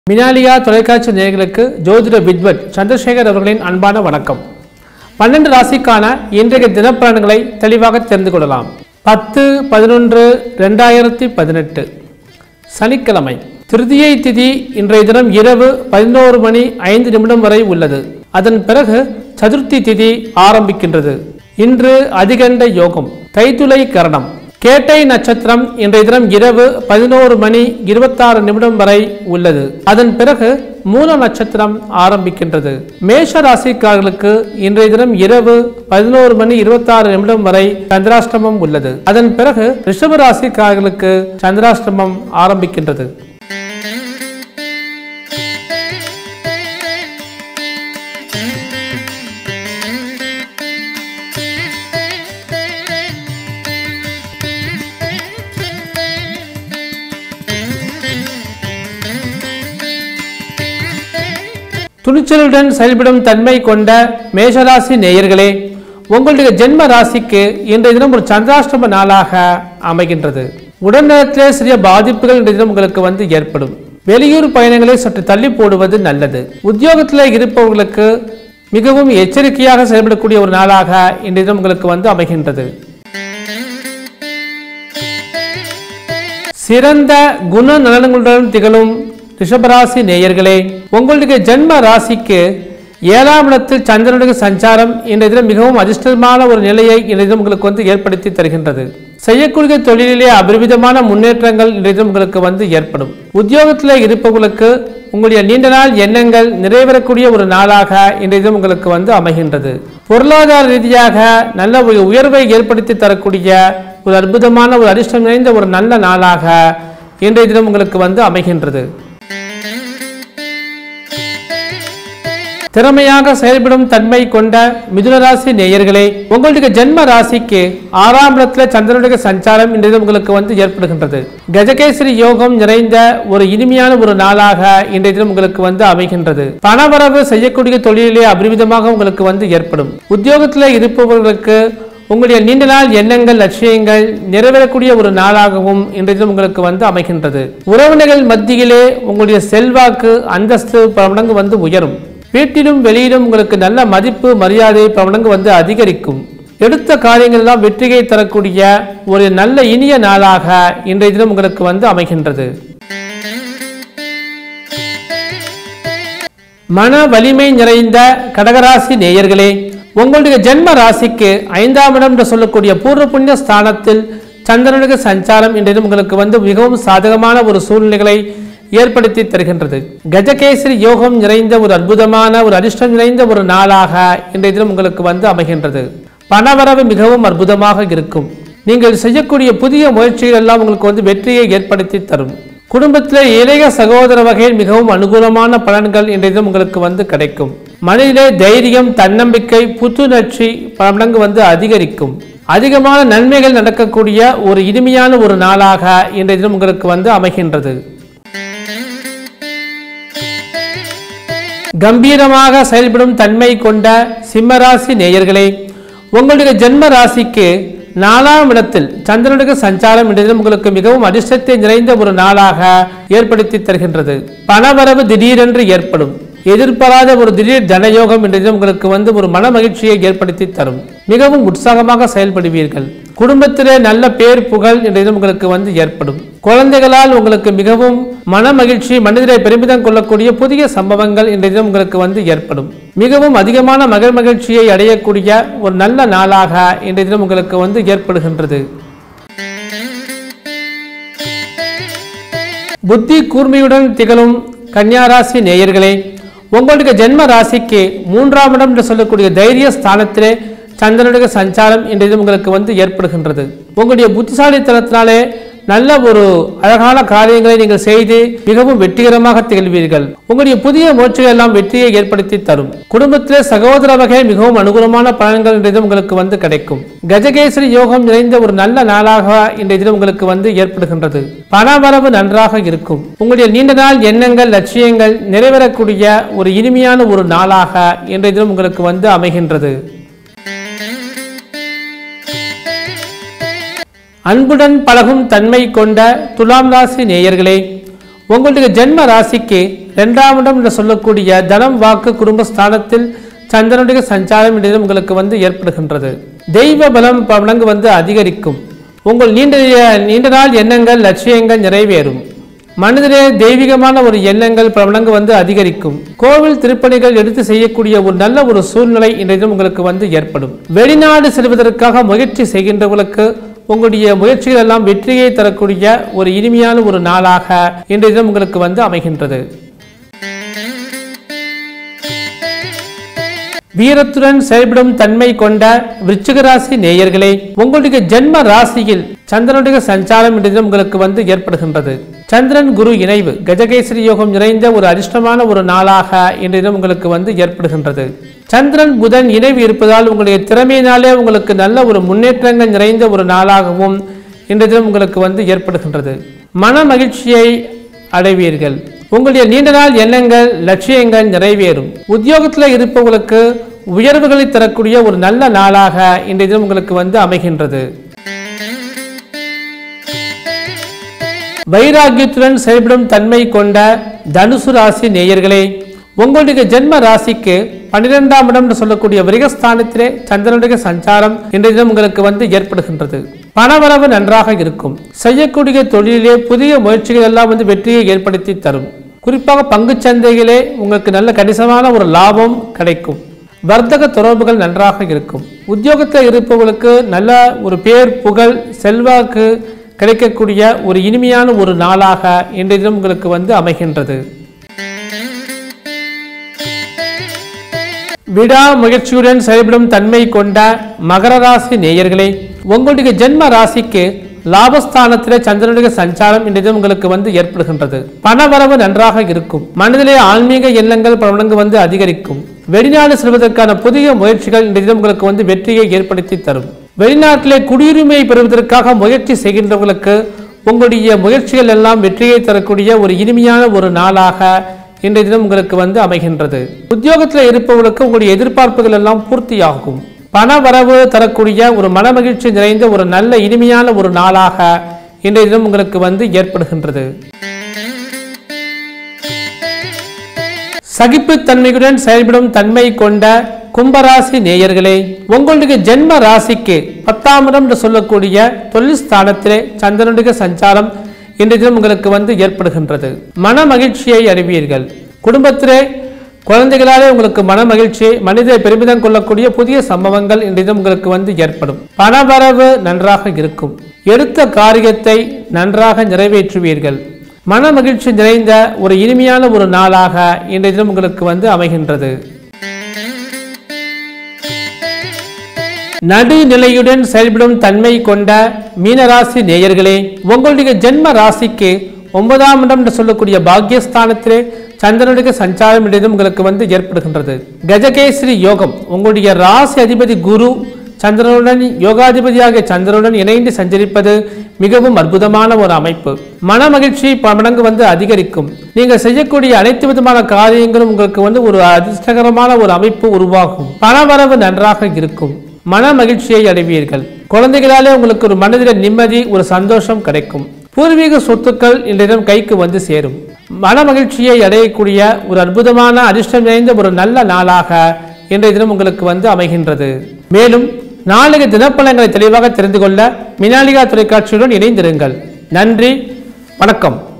மினாலியா தொலைக்காட்சி நேயர்களுக்கு ஜோதிட வித்வத் சந்திரசேகர் அவர்களின் அன்பான வணக்கம் பன்னெண்டு ராசிக்கான இன்றைய தினப்பலன்களை தெளிவாக தெரிந்து கொள்ளலாம் பத்து பதினொன்று ரெண்டாயிரத்தி பதினெட்டு சனிக்கிழமை திருதியை திதி இன்றைய தினம் இரவு பதினோரு மணி ஐந்து நிமிடம் வரை உள்ளது அதன் பிறகு சதுர்த்தி திதி ஆரம்பிக்கின்றது இன்று அதிகண்ட யோகம் தைத்துளை கரணம் கேட்டை நட்சத்திரம் இன்றைய தினம் இரவு பதினோரு மணி இருபத்தாறு நிமிடம் வரை உள்ளது அதன் பிறகு மூல நட்சத்திரம் ஆரம்பிக்கின்றது மேஷ ராசிக்காரர்களுக்கு இன்றைய தினம் இரவு பதினோரு மணி இருபத்தாறு நிமிடம் வரை சந்திராஷ்டமம் உள்ளது அதன் பிறகு ரிஷப ராசிக்காரர்களுக்கு சந்திராஷ்டமம் ஆரம்பிக்கின்றது துணிச்சலுடன் செயல்படும் தன்மை கொண்ட மேஷராசி நேயர்களே உங்களுடைய ஜென்ம ராசிக்கு இன்றைய தினம் ஒரு சந்திராஷ்டம நாளாக அமைகின்றது உடல்நலத்திலே சிறிய பாதிப்புகள் இன்றைய தினம் உங்களுக்கு வந்து ஏற்படும் வெளியூர் பயணங்களை சற்று தள்ளி போடுவது நல்லது உத்தியோகத்தில் இருப்பவர்களுக்கு மிகவும் எச்சரிக்கையாக செயல்படக்கூடிய ஒரு நாளாக இன்றைய தினம் உங்களுக்கு வந்து அமைகின்றது சிறந்த குண நலன்களுடன் திகழும் ரிஷபராசி நேயர்களே உங்களுடைய ஜென்ம ராசிக்கு ஏழாம் இடத்தில் சந்திரனுடைய சஞ்சாரம் இன்றைய தினம் மிகவும் அதிர்ஷ்டமான ஒரு நிலையை இன்றைய தினம் உங்களுக்கு வந்து ஏற்படுத்தி தருகின்றது செய்யக்கூடிய தொழிலிலே அபரிவிதமான முன்னேற்றங்கள் இன்றைய தினம் உங்களுக்கு வந்து ஏற்படும் உத்தியோகத்தில் இருப்பவர்களுக்கு உங்களுடைய நீண்ட நாள் எண்ணங்கள் நிறைவேறக்கூடிய ஒரு நாளாக இன்றைய தினம் உங்களுக்கு வந்து அமைகின்றது பொருளாதார ரீதியாக நல்ல ஒரு உயர்வை ஏற்படுத்தி தரக்கூடிய ஒரு அற்புதமான ஒரு அதிர்ஷ்டம் நிறைந்த ஒரு நல்ல நாளாக இன்றைய தினம் உங்களுக்கு வந்து அமைகின்றது திறமையாக செயல்படும் தன்மை கொண்ட மிதுனராசி நேயர்களே உங்களுடைய ஜென்ம ராசிக்கு ஆறாம் இடத்துல சந்திரனுடைய சஞ்சாரம் இன்றைய தினம் உங்களுக்கு வந்து ஏற்படுகின்றது கஜகேசரி யோகம் நிறைந்த ஒரு இனிமையான ஒரு நாளாக இன்றைய தினம் உங்களுக்கு வந்து அமைகின்றது பணவரவு செய்யக்கூடிய தொழிலிலே அபரிவிதமாக உங்களுக்கு வந்து ஏற்படும் உத்தியோகத்தில் இருப்பவர்களுக்கு உங்களுடைய நீண்ட நாள் எண்ணங்கள் லட்சியங்கள் நிறைவேறக்கூடிய ஒரு நாளாகவும் இன்றைய தினம் உங்களுக்கு வந்து அமைகின்றது உறவினர்கள் மத்தியிலே உங்களுடைய செல்வாக்கு அந்தஸ்து பல மடங்கு வந்து உயரும் வீட்டிலும் வெளியிலும் உங்களுக்கு நல்ல மதிப்பு மரியாதை பல மடங்கு வந்து அதிகரிக்கும் எடுத்த காரியங்கள் எல்லாம் வெற்றியை தரக்கூடிய ஒரு நல்ல இனிய நாளாக இன்றைய தினம் உங்களுக்கு வந்து அமைகின்றது மன வலிமை நிறைந்த கடகராசி நேயர்களே உங்களுடைய ஜென்ம ராசிக்கு ஐந்தாம் இடம் என்று சொல்லக்கூடிய பூர்வ புண்ணிய ஸ்தானத்தில் சந்திரனுடைய சஞ்சாரம் இன்றைய தினம் உங்களுக்கு வந்து மிகவும் சாதகமான ஒரு சூழ்நிலைகளை ஏற்படுத்தி தருகின்றது கஜகேசரி யோகம் நிறைந்த ஒரு அற்புதமான ஒரு அதிர்ஷ்டம் நிறைந்த ஒரு நாளாக இன்றைய தினம் உங்களுக்கு வந்து அமைகின்றது பணவரவு மிகவும் அற்புதமாக இருக்கும் நீங்கள் செய்யக்கூடிய புதிய முயற்சிகள் எல்லாம் உங்களுக்கு வந்து வெற்றியை ஏற்படுத்தி தரும் குடும்பத்தில் இளைய சகோதர வகையில் மிகவும் அனுகூலமான பலன்கள் இன்றைய தினம் உங்களுக்கு வந்து கிடைக்கும் மனதிலே தைரியம் தன்னம்பிக்கை புத்துணர்ச்சி பல மடங்கு வந்து அதிகரிக்கும் அதிகமான நன்மைகள் நடக்கக்கூடிய ஒரு இனிமையான ஒரு நாளாக இன்றைய தினம் உங்களுக்கு வந்து அமைகின்றது கம்பீரமாக செயல்படும் தன்மை கொண்ட சிம்மராசி நேயர்களே உங்களுடைய ஜென்ம ராசிக்கு நாலாம் இடத்தில் சந்திரனுடைய சஞ்சாரம் இன்றைய உங்களுக்கு மிகவும் அதிர்ஷ்டத்தை நிறைந்த ஒரு நாளாக ஏற்படுத்தி தருகின்றது பணவரவு திடீரென்று ஏற்படும் எதிர்பாராத ஒரு திடீர் தனயோகம் இன்றைய உங்களுக்கு வந்து ஒரு மன மகிழ்ச்சியை ஏற்படுத்தி தரும் மிகவும் உற்சாகமாக செயல்படுவீர்கள் குடும்பத்திலே நல்ல பேர் புகழ் இன்றைய உங்களுக்கு வந்து ஏற்படும் குழந்தைகளால் உங்களுக்கு மிகவும் மன மகிழ்ச்சி மனிதரை பெருமிதம் கொள்ளக்கூடிய புதிய சம்பவங்கள் இன்றைய தினம் உங்களுக்கு வந்து ஏற்படும் மிகவும் அதிகமான மகிழ் மகிழ்ச்சியை அடையக்கூடிய ஒரு நல்ல நாளாக இன்றைய தினம் உங்களுக்கு வந்து ஏற்படுகின்றது புத்தி கூர்மையுடன் திகழும் கன்னியாராசி நேயர்களே உங்களுடைய ஜென்ம ராசிக்கு மூன்றாம் இடம் என்று சொல்லக்கூடிய தைரிய ஸ்தானத்திலே சந்திரனுடைய சஞ்சாரம் இன்றைய உங்களுக்கு வந்து ஏற்படுகின்றது உங்களுடைய புத்திசாலித்தனத்தினாலே நல்ல ஒரு அழகான காரியங்களை நீங்கள் செய்து மிகவும் வெற்றிகரமாக திகழ்வீர்கள் உங்களுடைய புதிய முயற்சிகள் எல்லாம் வெற்றியை ஏற்படுத்தி தரும் குடும்பத்திலே சகோதர வகையில் மிகவும் அனுகூலமான பலன்கள் இன்றைய தினம் உங்களுக்கு வந்து கிடைக்கும் கஜகேசரி யோகம் நிறைந்த ஒரு நல்ல நாளாக இன்றைய தினம் உங்களுக்கு வந்து ஏற்படுகின்றது பணவரவு நன்றாக இருக்கும் உங்களுடைய நீண்ட நாள் எண்ணங்கள் லட்சியங்கள் நிறைவேறக்கூடிய ஒரு இனிமையான ஒரு நாளாக இன்றைய தினம் உங்களுக்கு வந்து அமைகின்றது அன்புடன் பழகும் தன்மை கொண்ட துலாம் ராசி நேயர்களே உங்களுடைய ஜென்ம ராசிக்கு இரண்டாம் இடம் என்று சொல்லக்கூடிய தனம் வாக்கு குடும்ப ஸ்தானத்தில் சந்திரனுடைய சஞ்சாரம் இன்றைய தினம் உங்களுக்கு வந்து ஏற்படுகின்றது தெய்வ பலம் பலங்கு வந்து அதிகரிக்கும் உங்கள் நீண்ட நீண்ட நாள் எண்ணங்கள் லட்சியங்கள் நிறைவேறும் மனதிலே தெய்வீகமான ஒரு எண்ணங்கள் பிரபலங்கு வந்து அதிகரிக்கும் கோவில் திருப்பணிகள் எடுத்து செய்யக்கூடிய ஒரு நல்ல ஒரு சூழ்நிலை இன்றைய தினம் உங்களுக்கு வந்து ஏற்படும் வெளிநாடு செல்வதற்காக முயற்சி செய்கின்றவர்களுக்கு உங்களுடைய முயற்சிகள் எல்லாம் வெற்றியை தரக்கூடிய ஒரு இனிமையான ஒரு நாளாக இன்றைய தினம் உங்களுக்கு வந்து அமைகின்றது வீரத்துடன் செயல்படும் தன்மை கொண்ட விருச்சிக ராசி நேயர்களே உங்களுடைய ஜென்ம ராசியில் சந்திரனுடைய சஞ்சாரம் இன்றைய தினம் உங்களுக்கு வந்து ஏற்படுகின்றது சந்திரன் குரு இணைவு கஜகேசரி யோகம் நிறைந்த ஒரு அதிர்ஷ்டமான ஒரு நாளாக இன்றைய தினம் உங்களுக்கு வந்து ஏற்படுகின்றது சந்திரன் புதன் இணைவு இருப்பதால் உங்களுடைய திறமையினாலே உங்களுக்கு நல்ல ஒரு முன்னேற்றங்கள் நிறைந்த ஒரு நாளாகவும் இன்றைய தினம் உங்களுக்கு வந்து ஏற்படுகின்றது மன மகிழ்ச்சியை அடைவீர்கள் உங்களுடைய நீண்ட நாள் எண்ணங்கள் லட்சியங்கள் நிறைவேறும் உத்தியோகத்தில் இருப்பவர்களுக்கு உயர்வுகளை தரக்கூடிய ஒரு நல்ல நாளாக இன்றைய தினம் உங்களுக்கு வந்து அமைகின்றது வைராகியத்துடன் செயல்படும் தன்மை கொண்ட தனுசு ராசி நேயர்களே உங்களுடைய ஜென்ம ராசிக்கு பன்னிரெண்டாம் இடம் என்று சொல்லக்கூடிய விரகஸ்தானத்திலே சந்திரனுடைய சஞ்சாரம் இன்றைய தினம் உங்களுக்கு வந்து ஏற்படுகின்றது பணவரவு நன்றாக இருக்கும் செய்யக்கூடிய தொழிலிலே புதிய முயற்சிகள் எல்லாம் வந்து வெற்றியை ஏற்படுத்தி தரும் குறிப்பாக பங்குச் சந்தைகளே உங்களுக்கு நல்ல கணிசமான ஒரு லாபம் கிடைக்கும் வர்த்தக தொடர்புகள் நன்றாக இருக்கும் உத்தியோகத்தில் இருப்பவர்களுக்கு நல்ல ஒரு பேர் புகழ் செல்வாக்கு கிடைக்கக்கூடிய ஒரு இனிமையான ஒரு நாளாக இன்றைய தினம் உங்களுக்கு வந்து அமைகின்றது விடா முயற்சியுடன் செயல்படும் தன்மை கொண்ட மகர ராசி நேயர்களே உங்களுடைய ஜென்ம ராசிக்கு லாபஸ்தானத்திலே சந்திரனுடைய சஞ்சாரம் இன்றைய தினம் உங்களுக்கு வந்து ஏற்படுகின்றது பணவரவு நன்றாக இருக்கும் மனதிலே ஆன்மீக எண்ணங்கள் பலமடங்கு வந்து அதிகரிக்கும் வெளிநாடு செல்வதற்கான புதிய முயற்சிகள் இன்றைய தினம் உங்களுக்கு வந்து வெற்றியை ஏற்படுத்தி தரும் வெளிநாட்டிலே குடியுரிமையை பெறுவதற்காக முயற்சி செய்கின்றவர்களுக்கு உங்களுடைய முயற்சிகள் எல்லாம் வெற்றியை தரக்கூடிய ஒரு இனிமையான ஒரு நாளாக இன்றைய தினம் உங்களுக்கு வந்து அமைகின்றது உத்தியோகத்தில் இருப்பவர்களுக்கு உங்களுடைய எதிர்பார்ப்புகள் எல்லாம் பூர்த்தியாகும் பண வரவு தரக்கூடிய ஒரு மனமகிழ்ச்சி நிறைந்த ஒரு நல்ல இனிமையான ஒரு நாளாக இன்றைய தினம் உங்களுக்கு வந்து ஏற்படுகின்றது சகிப்புத்தன்மையுடன் செயல்படும் தன்மை கொண்ட கும்பராசி நேயர்களே உங்களுடைய ஜென்ம ராசிக்கு பத்தாம் இடம் என்று சொல்லக்கூடிய தொழில் ஸ்தானத்திலே சந்திரனுடைய சஞ்சாரம் இன்றைய தினம் உங்களுக்கு வந்து ஏற்படுகின்றது மன மகிழ்ச்சியை அறிவீர்கள் குடும்பத்திலே குழந்தைகளாலே உங்களுக்கு மன மகிழ்ச்சி மனித பெருமிதம் கொள்ளக்கூடிய புதிய சம்பவங்கள் இன்றைய தினம் உங்களுக்கு வந்து ஏற்படும் பணவரவு நன்றாக இருக்கும் எடுத்த காரியத்தை நன்றாக நிறைவேற்றுவீர்கள் மன மகிழ்ச்சி நிறைந்த ஒரு இனிமையான ஒரு நாளாக இன்றைய தினம் உங்களுக்கு வந்து அமைகின்றது நடுநிலையுடன் செயல்படும் தன்மை கொண்ட மீனராசி நேயர்களே உங்களுடைய ஜென்ம ராசிக்கு ஒன்பதாம் இடம் என்று சொல்லக்கூடிய பாக்கியஸ்தானத்திலே சந்திரனுடைய சஞ்சாரம் இடையும் உங்களுக்கு வந்து ஏற்படுகின்றது கஜகேசரி யோகம் உங்களுடைய ராசி அதிபதி குரு சந்திரனுடன் யோகாதிபதியாகிய சந்திரனுடன் இணைந்து சஞ்சரிப்பது மிகவும் அற்புதமான ஒரு அமைப்பு மன மகிழ்ச்சி பல மடங்கு வந்து அதிகரிக்கும் நீங்கள் செய்யக்கூடிய அனைத்து விதமான காரியங்களும் உங்களுக்கு வந்து ஒரு அதிர்ஷ்டகரமான ஒரு அமைப்பு உருவாகும் பணவரவு நன்றாக இருக்கும் மன மகிழ்ச்சியை அடைவீர்கள் குழந்தைகளாலே உங்களுக்கு ஒரு மனதில் நிம்மதி ஒரு சந்தோஷம் கிடைக்கும் பூர்வீக சொத்துக்கள் இன்றைய கைக்கு வந்து சேரும் மன மகிழ்ச்சியை அடையக்கூடிய ஒரு அற்புதமான அதிர்ஷ்டம் நிறைந்த ஒரு நல்ல நாளாக இன்றைய தினம் உங்களுக்கு வந்து அமைகின்றது மேலும் நாளைய தினப்பலங்களை தெளிவாக தெரிந்து கொள்ள மினாலிகா தொலைக்காட்சியுடன் இணைந்திருங்கள் நன்றி வணக்கம்